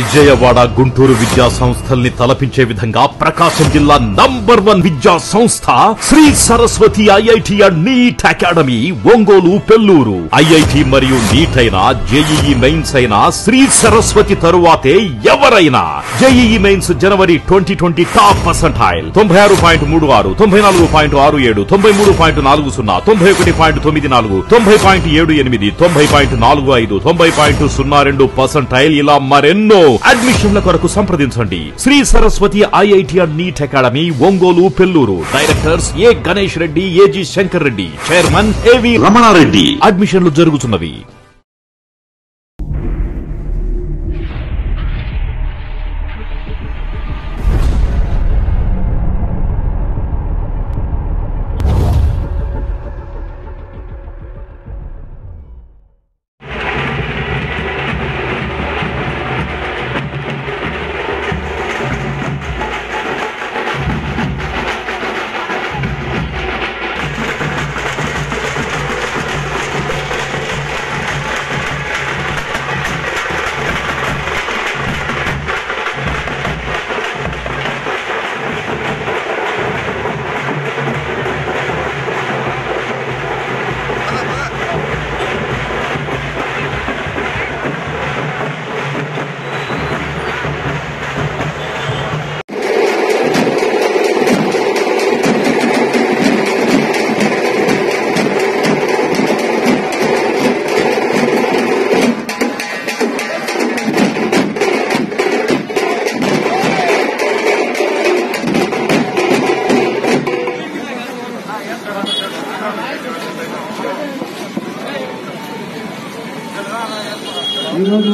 విజయవాడ గుంటూరు విద్యా సంస్థల్ని తలపించే విధంగా ప్రకాశం జిల్లా నంబర్ వన్ విద్యా సంస్థ Shri Saraswati IIT and NEET academy Ongole Pellur IIT మరియు నీట్ అయినా జేఈఈ మెయిన్స్ అయినా శ్రీ సరస్వతి తరువాతే ఎవరైనా జేఈఈ మెయిన్స్ జనవరి ట్వంటీ ట్వంటీ టాప్ పర్సంటైల్ తొంభై ఆరు పాయింట్ మూడు ఆరు తొంభై నాలుగు పాయింట్ ఆరు ఏడు తొంభై మూడు పాయింట్ నాలుగు సున్నా తొంభై ఒకటి పాయింట్ తొమ్మిది నాలుగు తొంభై పాయింట్ ఏడు ఎనిమిది తొంభై పాయింట్ నాలుగు ఐదు తొంభై పాయింట్ సున్నా రెండు పర్సంటైల్ ఇలా మరెన్నో అడ్మిషన్ల కొరకు సంప్రదించండి Shri Saraswati IIT and NEET academy Ongole Pellur directors A Ganesh Reddy AG Shankar Reddy chairman AV Ramanareddy అడ్మిషన్లు జరుగుతున్నవి ఈరోజు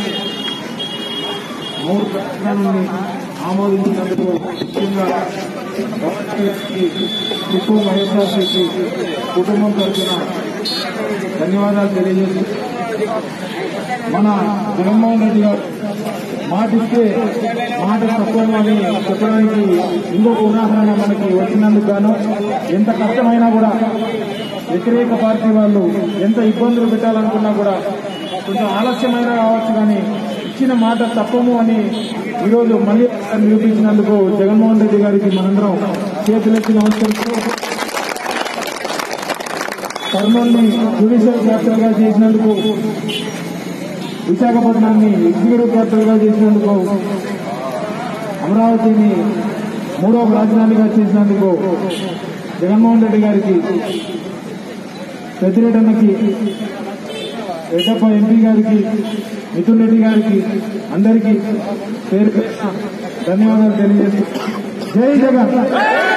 మూడు ప్రకటనల్ని ఆమోదించినందుకు ముఖ్యంగా గవర్నర్కి టిప్పు వైఎస్ఆర్సీపీ కుటుంబం తరఫున ధన్యవాదాలు తెలియజేస్తూ మన జగన్మోహన్ రెడ్డి గారు మాటిస్తే మాట తక్కువని చెప్పడానికి ఇంకొక ఉదాహరణ మనకి వచ్చినందుకు గాను ఎంత కష్టమైనా కూడా వ్యతిరేక పార్టీ వాళ్ళు ఎంత ఇబ్బందులు పెట్టాలనుకున్నా కూడా కొంచెం ఆలస్యమైనా కావచ్చు కానీ ఇచ్చిన మాట తప్పము అని ఈరోజు మళ్ళీ ఒకసారి నిరూపించినందుకు జగన్మోహన్ రెడ్డి గారికి మనందరం చేతులెత్తి నమస్కరిస్తూ కర్నూలుని జ్యుడిషియల్ క్యాపిటల్ గా చేసినందుకు విశాఖపట్నాన్ని ఎగ్జిక్యూటివ్ క్యాపిటల్ గా చేసినందుకు అమరావతిని మూడవ రాజధానిగా చేసినందుకు జగన్మోహన్ రెడ్డి గారికి పెద్దిరెడ్డన్నకి రెడ్డప్ప ఎంపీ గారికి మిథున్ రెడ్డి గారికి అందరికీ పేరు పేరున ధన్యవాదాలు తెలియజేస్తూ జై జగన్